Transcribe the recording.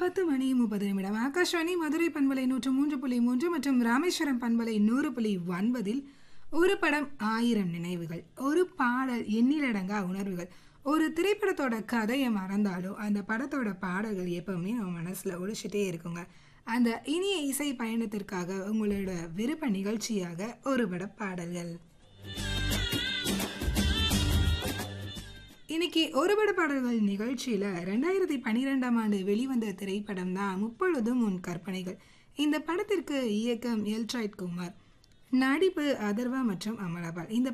பத்து மணி முப்பது நிமிடம் ஆகாஷ்வாணி மதுரை பண்பலை நூற்று மூன்று புள்ளி மூன்று மற்றும் ராமேஸ்வரம் பண்பலை நூறு புள்ளி ஒன்பதில் ஒரு படம் ஆயிரம் நினைவுகள் ஒரு பாடல் எண்ணிலடங்கா உணர்வுகள் ஒரு திரைப்படத்தோட கதையை மறந்தாலும் அந்த படத்தோட பாடல்கள் எப்பவுமே நம்ம மனசில் ஒழிச்சிட்டே இருக்குங்க அந்த இனிய இசை பயணத்திற்காக உங்களோட விருப்ப நிகழ்ச்சியாக ஒரு பட பாடல்கள் இன்னைக்கு ஒரு பட பாடல்கள் நிகழ்ச்சியில் ரெண்டாயிரத்தி பன்னிரெண்டாம் ஆண்டு வெளிவந்த திரைப்படம் தான் முப்பொழுதும் உன் கற்பனைகள் இந்த படத்திற்கு இயக்கம் எல்ட்ராய்ட் குமார் நடிப்பு அதர்வா மற்றும் அமலாபால் இந்த